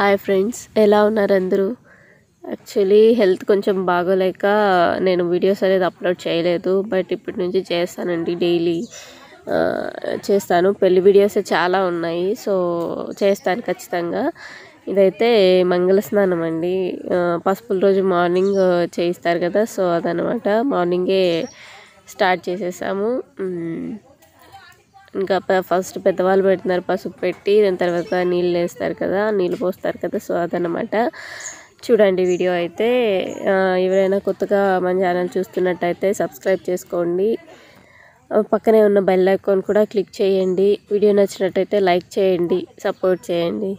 hi friends ఎలా ఉన్నారు అందరూ యాక్చువల్లీ హెల్త్ కొంచెం బాగోలేక నేను వీడియోస్ అనేది అప్లోడ్ చేయలేదు బట్ ఇప్పటి నుంచి చేస్తానండి డైలీ చేస్తాను పెళ్లి వీడియోస్ చాలా ఉన్నాయి సో చేస్తాను ఖచ్చితంగా ఇదైతే మంగళ స్నానం అండి ఆ, పసుపుల రోజు మార్నింగ్ చేయిస్తారు కదా సో అదనమాట మార్నింగే స్టార్ట్ చేసేసాము మ్, ఇంకా ప- ఫస్ట్ పెద్దవాళ్ళు పెడుతున్నారు పసుపు పెట్టి దాని తర్వాత నీళ్ళు వేస్తారు కదా నీళ్ళు పోస్తారు కదా సో అదనమాట చూడండి వీడియో అయితే ఆ, ఎవరైనా కొత్తగా మన ఛానల్ చూస్తున్నట్టయితే సబ్స్క్రైబ్ చేసుకోండి ఆ, పక్కనే ఉన్న బెల్ ఐకాన్ కూడా క్లిక్ చేయండి వీడియో నచ్చినట్టయితే లైక్ చేయండి సపోర్ట్ చేయండి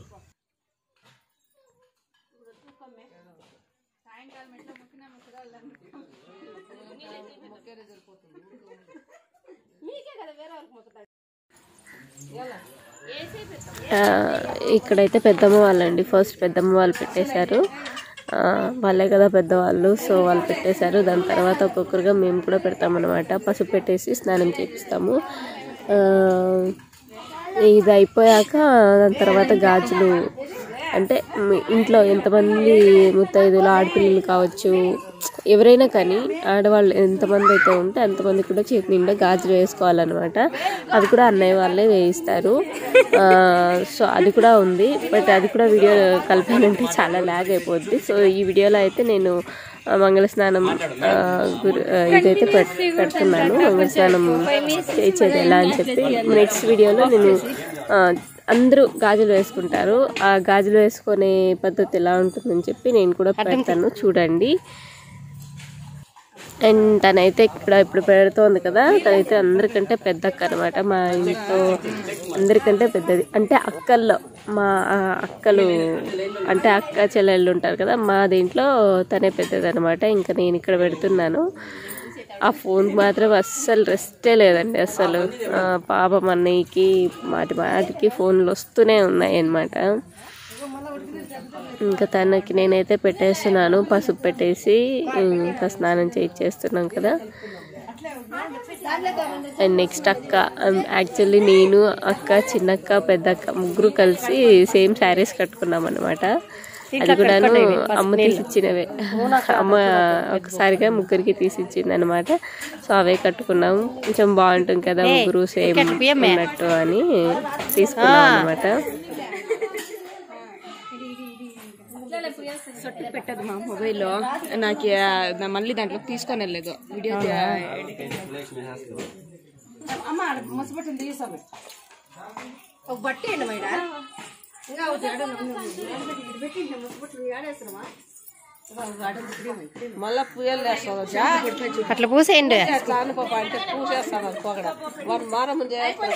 ఆ, ఇక్కడైతే పెద్దమ్మ వాళ్ళండి ఫస్ట్ పెద్దమ్మ వాళ్ళు పెట్టేశారు ఆ, వాళ్ళే కదా పెద్దవాళ్ళు సో వాళ్ళు పెట్టేశారు దాని తర్వాత ఒక్కొక్కరుగా మేము కూడా పెడతామన్నమాట పసుపు పెట్టేసి స్నానం చేపిస్తాము ఆ, ఇది అయిపోయాక దాని తర్వాత గాజులు అంటే మీ ఇంట్లో ఎంతమంది ముత్తైదులు ఆడపిల్లలు కావచ్చు ఎవరైనా కానీ ఆడవాళ్ళు ఎంతమంది అయితే ఉంటే అంతమంది కూడా చేతి నిండా గాజులు వేసుకోవాలన్నమాట అది కూడా అన్నయ్య వాళ్ళే వేయిస్తారు ఆ, సో అది కూడా ఉంది బట్ అది కూడా వీడియో కలిపానంటే చాలా ల్యాగ్ అయిపోద్ది సో ఈ వీడియోలో అయితే నేను ఆ, మంగళ స్నానం ఆ, గురు- ఆ, ఇదైతే పెట్ పెడుతున్నాను మంగళ స్నానం చేసేది ఎలా అని చెప్పి నెక్స్ట్ వీడియోలో నేను ఆ, అందరూ గాజులు వేసుకుంటారు ఆ గాజులు వేసుకునే పద్ధతి ఎలా ఉంటుందని చెప్పి నేను కూడా పెడతాను చూడండి అండ్ తనైతే ఇక్కడ ఇప్పుడు పెడుతోంది కదా తనైతే అందరికంటే పెద్ద అక్క అనమాట మా ఇంట్లో అందరికంటే పెద్దది అంటే అక్కల్లో మా ఆ, అక్కలు అంటే అక్క చెల్లెళ్ళు ఉంటారు కదా మా దీంట్లో తనే పెద్దది అనమాట ఇంకా నేను ఇక్కడ పెడుతున్నాను ఆ ఫోన్ మాత్రం అస్సలు రెస్టే లేదండి అస్సలు ఆ, పాపం అన్నయ్యకి మాటి మాటికి ఫోన్లు వస్తూనే ఉన్నాయి అన్నమాట ఇంకా తనకి నేనైతే పెట్టేస్తున్నాను పసుపు పెట్టేసి ఇంకా స్నానం చేయించేస్తున్నాం కదా అండ్ నెక్స్ట్ అక్క యాక్చువల్లీ నేను అక్క చిన్నక్క పెద్దక్క ముగ్గురు కలిసి సేమ్ శారీస్ కట్టుకున్నాం అనమాట అది కూడాను అమ్మ తీసిచ్చినవే అమ్మ ఒకసారిగా ముగ్గురికి తీసిచ్చింది అనమాట సో అవే కట్టుకున్నాం కొంచెం బాగుంటుంది కదా ముగ్గురు సేమ్ ఉన్నట్టు అని తీసుకున్నాం అనమాట సొట్టు పెట్టదు మా మొబైల్లో నాకు ఆ, నా మళ్ళీ దాంట్లో తీసుకొని వెళ్ళలేదు వీడియో అమ్మ ముసబట్టలు తీసాము ఒక బట్టి అండి మైడ ఇంకా ఒకటి ఆడ పెట్టి ముసబట్టలు ఆడేస్తామా మళ్ళా పూయలు వేస్తాను అట్లా పూసేయండి అట్లా అనుకోప అంటే పూసేస్తాను అనుకోకడ వాడు మారం చేస్తాను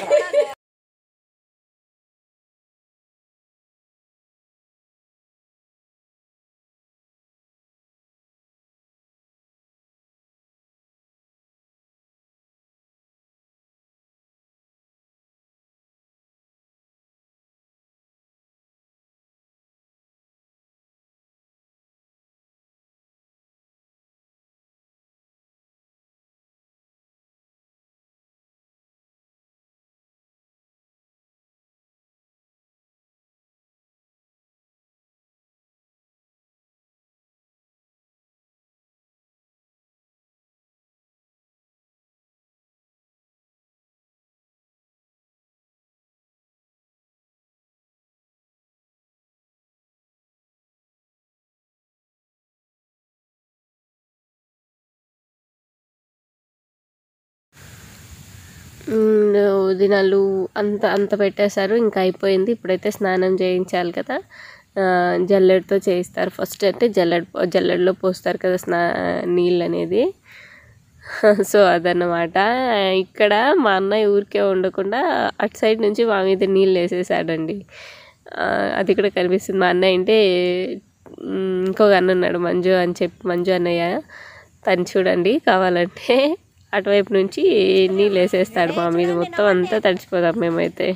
మ్మ్, దినాలు అంత అంత పెట్టేశారు ఇంకా అయిపోయింది ఇప్పుడైతే స్నానం చేయించాలి కదా ఆ, జల్లెడతో చేయిస్తారు ఫస్ట్ అంటే జల్లెడ జల్లెడలో పోస్తారు కదా స్నా నీళ్ళు అనేది సో అదన్నమాట ఇక్కడ మా అన్నయ్య ఊరికే ఉండకుండా అటు సైడ్ నుంచి మా మీద నీళ్ళు వేసేసాడండి ఆ, అది కూడా కనిపిస్తుంది మా అన్నయ్య అంటే మ్, ఇంకొక అన్న ఉన్నాడు మంజు అని చెప్పి మంజు అన్నయ్య తను చూడండి కావాలంటే అటువైపు నుంచి నీళ్ళు వేసేస్తాడు మా మీద మొత్తం అంతా తడిచిపోదాం మేమైతే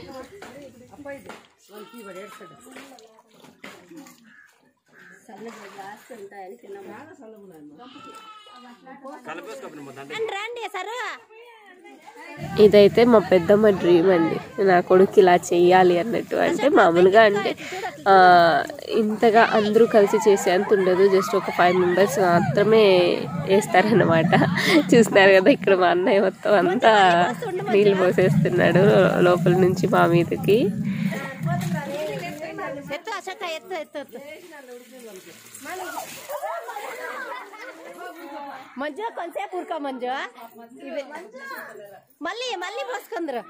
రండి సార్ ఇదైతే మా పెద్దమ్మ డ్రీమ్ అండి నా కొడుకు ఇలా చెయ్యాలి అన్నట్టు అంటే మామూలుగా అంటే ఆ, ఇంతగా అందరూ కలిసి చేసేంత ఉండదు జస్ట్ ఒక ఫైవ్ మెంబర్స్ మాత్రమే వేస్తారనమాట చూస్తున్నారు కదా ఇక్కడ మా అన్నయ్య మొత్తం అంతా నీళ్ళు పోసేస్తున్నాడు లోపల నుంచి మా మీదకి ఎత్తు అశోక ఎత్తు ఎత్తు ఎత్తు మంజు కొంతసేపు ఊరుకో మంజు ఇది మళ్ళీ మళ్ళీ పోసుకుందరు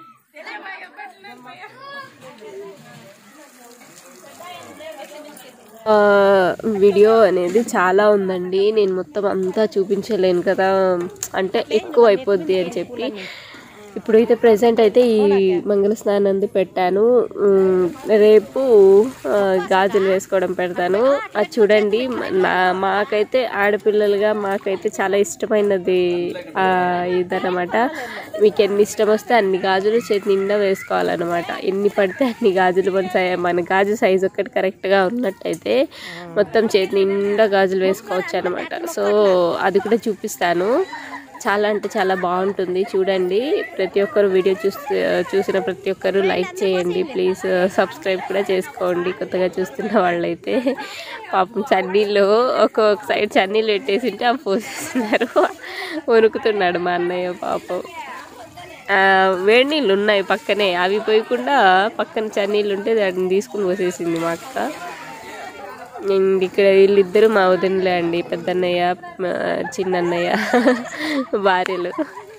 ఆ, వీడియో అనేది చాలా ఉందండి నేను మొత్తం అంతా చూపించలేను కదా అంటే ఎక్కువ అయిపోద్ది అని చెప్పి ఇప్పుడైతే ప్రజెంట్ అయితే ఈ మంగళ స్నానంది పెట్టాను ఉమ్, రేపు ఆ, గాజులు వేసుకోవడం పెడతాను అది చూడండి నా మాకైతే ఆడపిల్లలుగా మాకైతే చాలా ఇష్టమైనది ఆ, ఇదన్నమాట మీకు ఎన్ని ఇష్టం వస్తే అన్ని గాజులు చేతి నిండా వేసుకోవాలన్నమాట ఎన్ని పడితే అన్ని గాజులు మన సై మన గాజు సైజ్ ఒక్కటి కరెక్ట్గా ఉన్నట్టయితే మొత్తం చేతి నిండా గాజులు వేసుకోవచ్చు అనమాట సో అది కూడా చూపిస్తాను చాలా అంటే చాలా బాగుంటుంది చూడండి ప్రతి ఒక్కరు వీడియో చూస్తే చూసిన ప్రతి ఒక్కరు లైక్ చేయండి ప్లీజ్ సబ్స్క్రైబ్ కూడా చేసుకోండి కొత్తగా చూస్తున్న వాళ్ళైతే పాపం చన్నీళ్ళు ఒక్కొక్క సైడ్ చన్నీళ్ళు పెట్టేసింటే అవి పోసేస్తున్నారు వణుకుతున్నాడు మా అన్నయ్య పాపం ఆ, వేడి నీళ్ళు ఉన్నాయి పక్కనే అవి పోయకుండా పక్కన చన్నీళ్ళు ఉంటే దాన్ని తీసుకుని పోసేసింది మా అక్క ఇంక ఇక్కడ వీళ్ళిద్దరు మా వదినలే అండి పెద్దన్నయ్య మా చిన్నన్నయ్య భార్యలు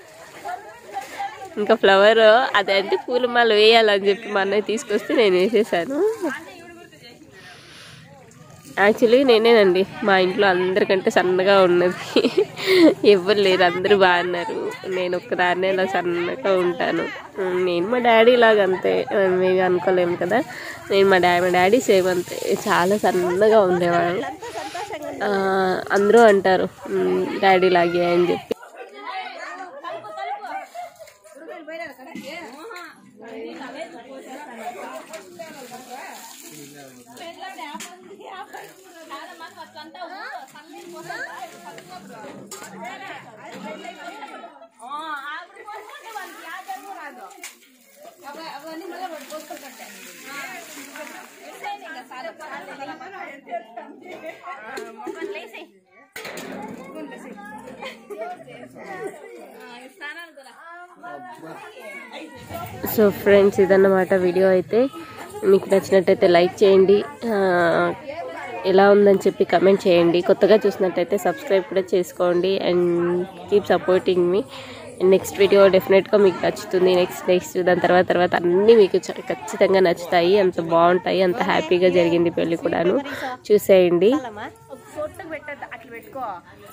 ఇంకా ఫ్లవర్ అదే అంటే పూలమాల వేయాలని చెప్పి మా అన్నయ్య తీసుకొస్తే నేను వేసేసాను యాక్చువల్లీ నేనేనండి మా ఇంట్లో అందరికంటే సన్నగా ఉన్నది ఎవరు లేరు అందరూ బాగున్నారు నేను ఒక్కదాన్నే ఇలా సన్నగా ఉంటాను ఉమ్, నేను మా డాడీ లాగా అంతే మేము అనుకోలేము కదా నేను మా డాడీ మా డాడీ సేమ్ అంతే చాలా సన్నగా ఉండేవాడు ఆ, అందరూ అంటారు ఉమ్, డాడీ లాగే అని చెప్పి సో ఫ్రెండ్స్ ఇదన్నమాట వీడియో అయితే మీకు నచ్చినట్టయితే లైక్ చేయండి ఆ, ఎలా ఉందని చెప్పి కమెంట్ చేయండి కొత్తగా చూసినట్టయితే సబ్స్క్రైబ్ కూడా చేసుకోండి అండ్ కీప్ సపోర్టింగ్ మీ నెక్స్ట్ వీడియో డెఫినెట్గా మీకు నచ్చుతుంది నెక్స్ట్ నెక్స్ట్ దాని తర్వాత తర్వాత అన్నీ మీకు చ- ఖచ్చితంగా నచ్చుతాయి అంత బాగుంటాయి అంత హ్యాపీగా జరిగింది పెళ్ళి కూడాను చూసేయండి ఒక సొట్టు పెట్టద్దు అట్లా పెట్టుకో